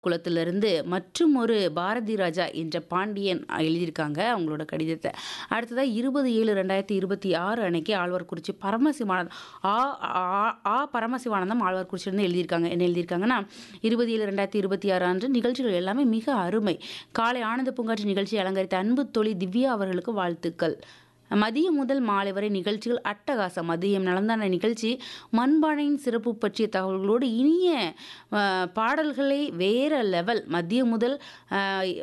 குளத்திலிருந்து மற்றும் ஒரு பாரதி ராஜா என்ற பாண்டியன் எழுதியிருக்காங்க அவங்களோட கடிதத்தை அடுத்ததாக இருபது ஏழு ரெண்டாயிரத்தி இருபத்தி ஆறு அன்னைக்கு ஆழ்வார்குறிச்சி பரமசிவானந்தம் ஆ ஆ- ஆ பரமசிவானந்தம் ஆழ்வார்குறிச்சியிலிருந்து எழுதியிருக்காங்க என்ன எழுதியிருக்காங்கன்னா இருபது ஏழு ரெண்டாயிரத்தி இருபத்தி ஆறு அன்று நிகழ்ச்சிகள் எல்லாமே மிக அருமை காலை ஆனந்த பூங்காற்று நிகழ்ச்சி அலங்கரித்த அன்பு தோழி திவ்யா அவர்களுக்கு வாழ்த்துக்கள் மதியம் முதல் மாலை வரை நிகழ்ச்சிகள் அட்டகாசம் மதியம் நடந்தான நிகழ்ச்சி மண்பானையின் சிறப்பு பற்றிய தகவல்களோடு இனிய அஹ், பாடல்களை வேற லெவல் மதியம் முதல் அஹ்,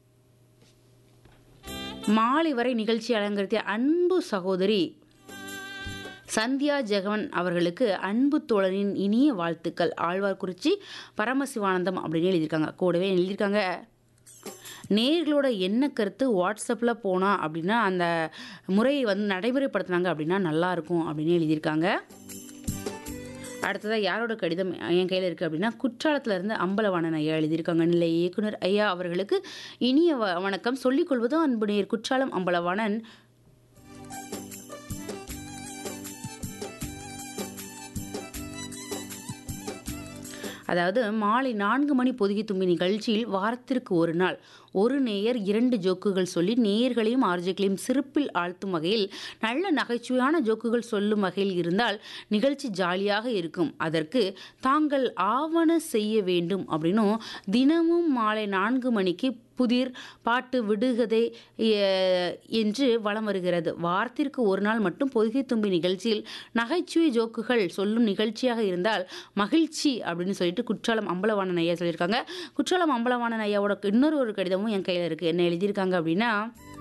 மாலை வரை நிகழ்ச்சி அலங்கரித்த அன்பு சகோதரி சந்தியா ஜெகவன் அவர்களுக்கு அன்பு தோழனின் இனிய வாழ்த்துக்கள் ஆழ்வார்குறிச்சி பரமசிவானந்தம் அப்படின்னு எழுதியிருக்காங்க கூடவே எழுதியிருக்காங்க நேர்களோட என்ன கருத்து வாட்ஸ்அப்பில் போனால் அப்படின்னா அந்த முறையை வந்து நடைமுறைப்படுத்தினாங்க அப்படின்னா நல்லாயிருக்கும் அப்படின்னு எழுதியிருக்காங்க அடுத்ததாக யாரோட கடிதம் என் கையில் இருக்குது அப்படின்னா குற்றாலத்துல இருந்து அம்பலவாணன் ஐயா எழுதியிருக்காங்க நிலை இயக்குனர் ஐயா அவர்களுக்கு இனிய வ- வணக்கம் சொல்லிக்கொள்வதும் அன்பு நேர் குற்றாலம் அம்பலவாணன் அதாவது மாலை நான்கு மணி பொதுகி தும்பி நிகழ்ச்சியில் வாரத்திற்கு ஒரு நாள் ஒரு நேயர் இரண்டு ஜோக்குகள் சொல்லி நேயர்களையும் ஆர்ஜிகளையும் சிறப்பில் ஆழ்த்தும் வகையில் நல்ல நகைச்சுவையான ஜோக்குகள் சொல்லும் வகையில் இருந்தால் நிகழ்ச்சி ஜாலியாக இருக்கும் அதற்கு தாங்கள் ஆவண செய்ய வேண்டும் அப்படின்னும் தினமும் மாலை நான்கு மணிக்கு புதிர் பாட்டு விடுகதை எ- என்று வலம் வருகிறது வாரத்திற்கு ஒரு நாள் மட்டும் பொதுகை தும்பி நிகழ்ச்சியில் நகைச்சுவை ஜோக்குகள் சொல்லும் நிகழ்ச்சியாக இருந்தால் மகிழ்ச்சி அப்படின்னு சொல்லிட்டு குற்றாலம் அம்பலவாணன் ஐயா சொல்லியிருக்காங்க குற்றாலம் அம்பலவாணன் ஐயாவோட இன்னொரு ஒரு கடிதமும் என் கையில் இருக்குது என்ன எழுதியிருக்காங்க அப்படின்னா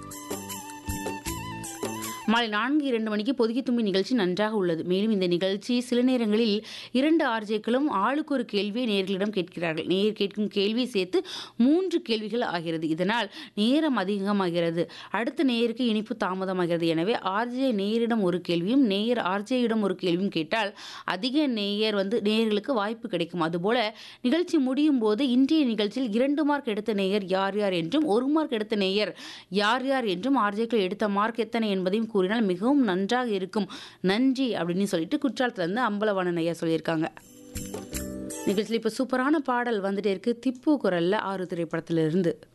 மாலை நான்கு இரண்டு மணிக்கு பொதுகி தும்பி நிகழ்ச்சி நன்றாக உள்ளது மேலும் இந்த நிகழ்ச்சி சில நேரங்களில் இரண்டு ஆர்ஜேக்களும் ஆளுக்கு ஒரு கேள்வியை நேர்களிடம் கேட்கிறார்கள் நேர் கேட்கும் கேள்வி சேர்த்து மூன்று கேள்விகள் ஆகிறது இதனால் நேரம் அதிகமாகிறது அடுத்த நேயருக்கு இனிப்பு தாமதமாகிறது எனவே ஆர்ஜே நேயரிடம் ஒரு கேள்வியும் நேயர் ஆர்ஜேயிடம் ஒரு கேள்வியும் கேட்டால் அதிக நேயர் வந்து நேயர்களுக்கு வாய்ப்பு கிடைக்கும் அதுபோல நிகழ்ச்சி முடியும் போது இன்றைய நிகழ்ச்சியில் இரண்டு மார்க் எடுத்த நேயர் யார் யார் என்றும் ஒரு மார்க் எடுத்த நேயர் யார் யார் என்றும் ஆர்ஜேக்கள் எடுத்த மார்க் எத்தனை என்பதையும் கூறினால் மிகவும் நன்றாக இருக்கும் நன்றி அப்படின்னு சொல்லிட்டு குற்றாலத்துல இருந்து அம்பலவாணன் ஐயா சொல்லியிருக்காங்க நிகழ்ச்சியில் இப்போ சூப்பரான பாடல் வந்துட்டே இருக்கு திப்பு குரல்ல ஆறு திரைப்படத்திலிருந்து